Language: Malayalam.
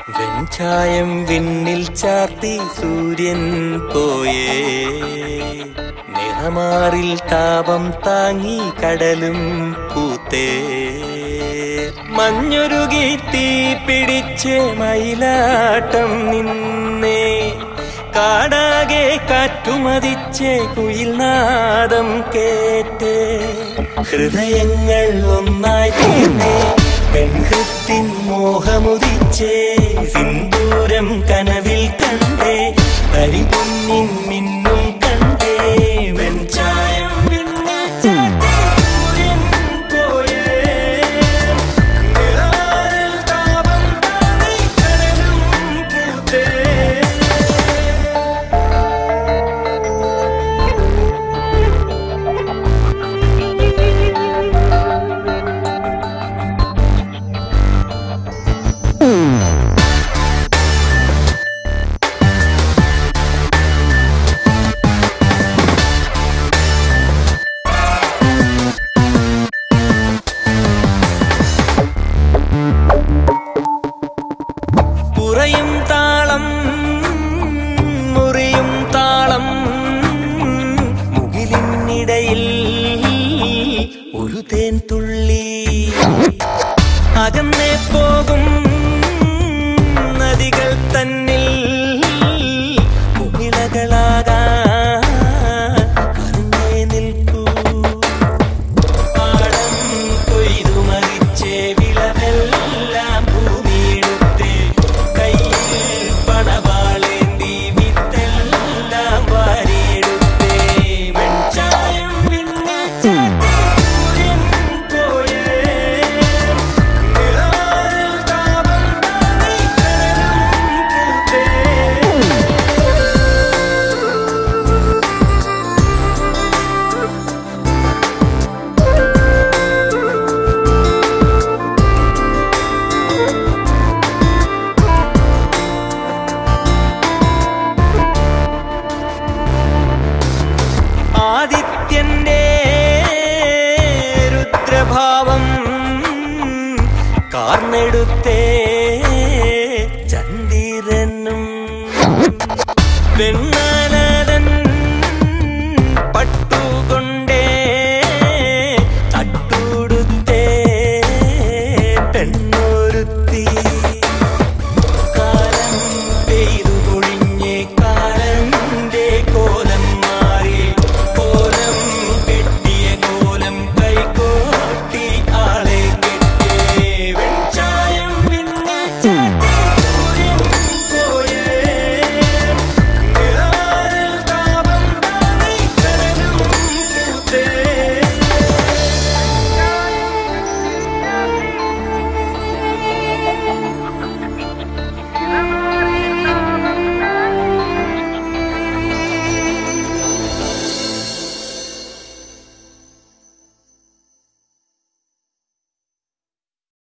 വെഞ്ചായം വിണ്ണിൽ ചാർത്തി സൂര്യൻ പോയേ നിറമാറിൽ താപം താങ്ങി കടലും പൂത്തേ മഞ്ഞുരുകി തീ പിടിച്ച് മയിലാട്ടം നിന്നേ കാടാകെ കാറ്റുമതിച്ച് കുയിൽ നാദം കേട്ട് ഹൃദയങ്ങൾ ഒന്നായി തീർന്നേ പെൺഹൃത്തിൻ മോഹമുദിച്ചേ സിന്ദൂരം കനവിൽ കണ്ടേ തരിപൊന്നിൻ മിന്നും കണ്ടേ വെഞ്ചായം വിണ്ണിൽ ചാർത്തി സൂര്യൻ പോയേ നിഴലിൽ താപം താങ്ങി കടലും പൂത്തേ പുറയും താളം മുറിയും താളം മുകിലിനിടയിൽ ഒരു തേൻ തുള്ളി അകന്നേ പോകും നദികൾ തന്നിൽ മുകിലകളാകാ അറിഞ്ഞേ നിൽക്കൂ പാടം കൊയ്തു മറിച്ചേ വിളവെല്ലാം ഭൂമിയെടുത്തേ കയ്യിൽ പണവാളേന്തി വിത്തെല്ലാം വാരിയെടുത്തേ വെൺചായം വിണ്ണിൽ ചാർത്തി സൂര്യൻ പോയേ നിഴലിൽ താപം താങ്ങി കടലും പൂത്തേ ആദിത്യന്റെ രുദ്രഭാവം കാർന്നെടുത്തേ ചന്ദ്രനും വെണ്ണ